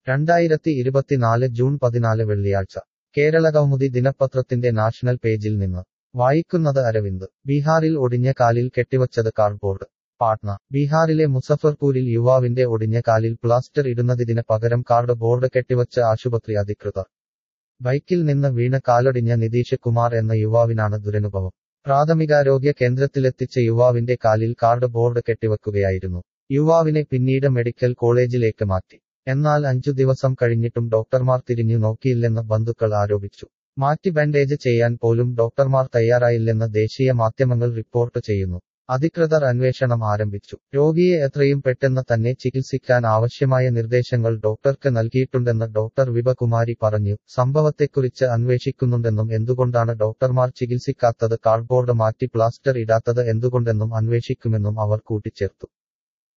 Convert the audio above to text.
രണ്ടായിരത്തി ഇരുപത്തിനാല് ജൂൺ പതിനാല് വെള്ളിയാഴ്ച കേരളകൗമുദി ദിനപത്രത്തിന്റെ നാഷണൽ പേജിൽ നിന്ന് വായിക്കുന്നത് അരവിന്ദ് ബീഹാറിൽ ഒടിഞ്ഞ കാലിൽ കെട്ടിവച്ചത് കാർഡ്ബോർഡ് പാട്ന ബീഹാറിലെ മുസഫർപൂരിൽ യുവാവിന്റെ ഒടിഞ്ഞ കാലിൽ പ്ലാസ്റ്റർ ഇടുന്നതിന് പകരം കാർഡ് ബോർഡ് കെട്ടിവച്ച ആശുപത്രി അധികൃതർ ബൈക്കിൽ നിന്ന് വീണ കാലൊടിഞ്ഞ നിതീഷ് കുമാർ എന്ന യുവാവിനാണ് ദുരനുഭവം പ്രാഥമികാരോഗ്യ കേന്ദ്രത്തിലെത്തിച്ച യുവാവിന്റെ കാലിൽ കാർഡ് ബോർഡ് കെട്ടിവെക്കുകയായിരുന്നു യുവാവിനെ പിന്നീട് മെഡിക്കൽ കോളേജിലേക്ക് മാറ്റി എന്നാൽ അഞ്ചു ദിവസം കഴിഞ്ഞിട്ടും ഡോക്ടർമാർ തിരിഞ്ഞു നോക്കിയില്ലെന്ന് ബന്ധുക്കൾ ആരോപിച്ചു മാറ്റി ബാൻഡേജ് ചെയ്യാൻ പോലും ഡോക്ടർമാർ തയ്യാറായില്ലെന്ന് ദേശീയ മാധ്യമങ്ങൾ റിപ്പോർട്ട് ചെയ്യുന്നു അധികൃതർ അന്വേഷണം ആരംഭിച്ചു രോഗിയെ എത്രയും പെട്ടെന്ന് തന്നെ ചികിത്സിക്കാൻ ആവശ്യമായ നിർദ്ദേശങ്ങൾ ഡോക്ടർക്ക് നൽകിയിട്ടുണ്ടെന്ന് ഡോക്ടർ വിപകുമാരി പറഞ്ഞു സംഭവത്തെക്കുറിച്ച് അന്വേഷിക്കുന്നുണ്ടെന്നും എന്തുകൊണ്ടാണ് ഡോക്ടർമാർ ചികിത്സിക്കാത്തത് കാർഡ്ബോർഡ് മാറ്റി പ്ലാസ്റ്റർ ഇടാത്തത് എന്തുകൊണ്ടെന്നും അന്വേഷിക്കുമെന്നും അവർ കൂട്ടിച്ചേർത്തു